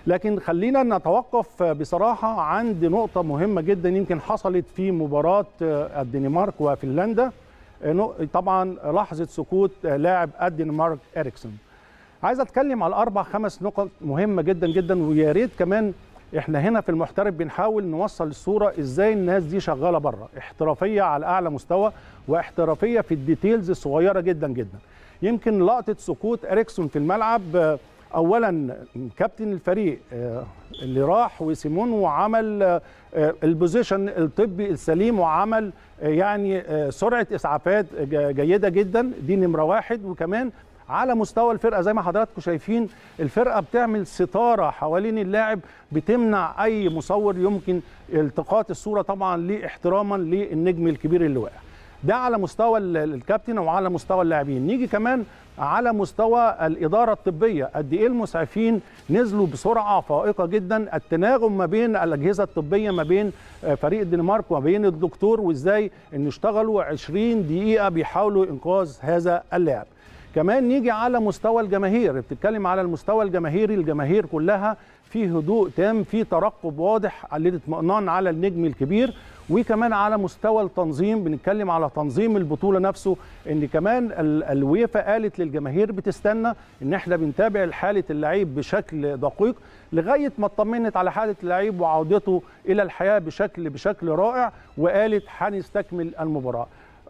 لكن خلينا نتوقف بصراحه عند نقطه مهمه جدا يمكن حصلت في مباراه الدنمارك وفنلندا طبعا لحظه سقوط لاعب الدنمارك اريكسون عايز اتكلم على اربع خمس نقط مهمه جدا جدا ويا ريت كمان احنا هنا في المحترف بنحاول نوصل الصوره ازاي الناس دي شغاله بره احترافيه على اعلى مستوى واحترافيه في الديتيلز الصغيره جدا جدا يمكن لقطه سقوط اريكسون في الملعب اولا كابتن الفريق اللي راح وسيمون وعمل البوزيشن الطبي السليم وعمل يعني سرعه اسعافات جيده جدا دي نمره واحد وكمان على مستوى الفرقه زي ما حضراتكم شايفين الفرقه بتعمل ستاره حوالين اللاعب بتمنع اي مصور يمكن التقاط الصوره طبعا لاحتراما للنجم الكبير اللي واقع ده على مستوى الكابتن وعلى مستوى اللاعبين نيجي كمان على مستوى الاداره الطبيه قد ايه المسعفين نزلوا بسرعه فائقه جدا التناغم ما بين الاجهزه الطبيه ما بين فريق الدنمارك وما بين الدكتور وازاي ان اشتغلوا 20 دقيقه بيحاولوا انقاذ هذا اللاعب كمان نيجي على مستوى الجماهير بتتكلم على المستوى الجماهيري الجماهير كلها في هدوء تام في ترقب واضح للاطمئنان على النجم الكبير وكمان على مستوى التنظيم بنتكلم على تنظيم البطوله نفسه ان كمان الويفا قالت للجماهير بتستنى ان احنا بنتابع حاله اللعيب بشكل دقيق لغايه ما اطمنت على حاله اللعيب وعودته الى الحياه بشكل بشكل رائع وقالت هنستكمل المباراه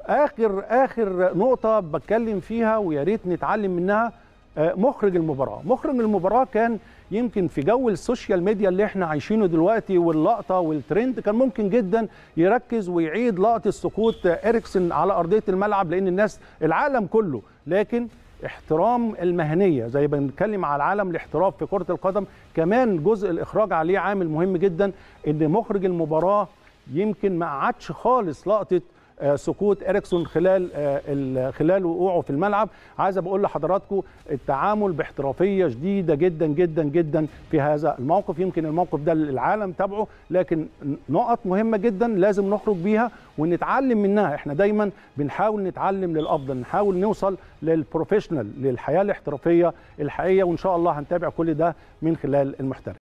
اخر اخر نقطه بتكلم فيها ويا ريت نتعلم منها مخرج المباراه مخرج المباراه كان يمكن في جو السوشيال ميديا اللي احنا عايشينه دلوقتي واللقطه والترند كان ممكن جدا يركز ويعيد لقطه سقوط اريكسن على ارضيه الملعب لان الناس العالم كله لكن احترام المهنيه زي ما بنتكلم على العالم الاحتراف في كره القدم كمان جزء الاخراج عليه عامل مهم جدا ان مخرج المباراه يمكن ما قعدش خالص لقطه سقوط اريكسون خلال خلال وقوعه في الملعب عايز بقول لحضراتكم التعامل باحترافيه شديده جدا جدا جدا في هذا الموقف يمكن الموقف ده العالم تابعه لكن نقط مهمه جدا لازم نخرج بيها ونتعلم منها احنا دايما بنحاول نتعلم للافضل نحاول نوصل للبروفيشنال للحياه الاحترافيه الحقيقيه وان شاء الله هنتابع كل ده من خلال المحترف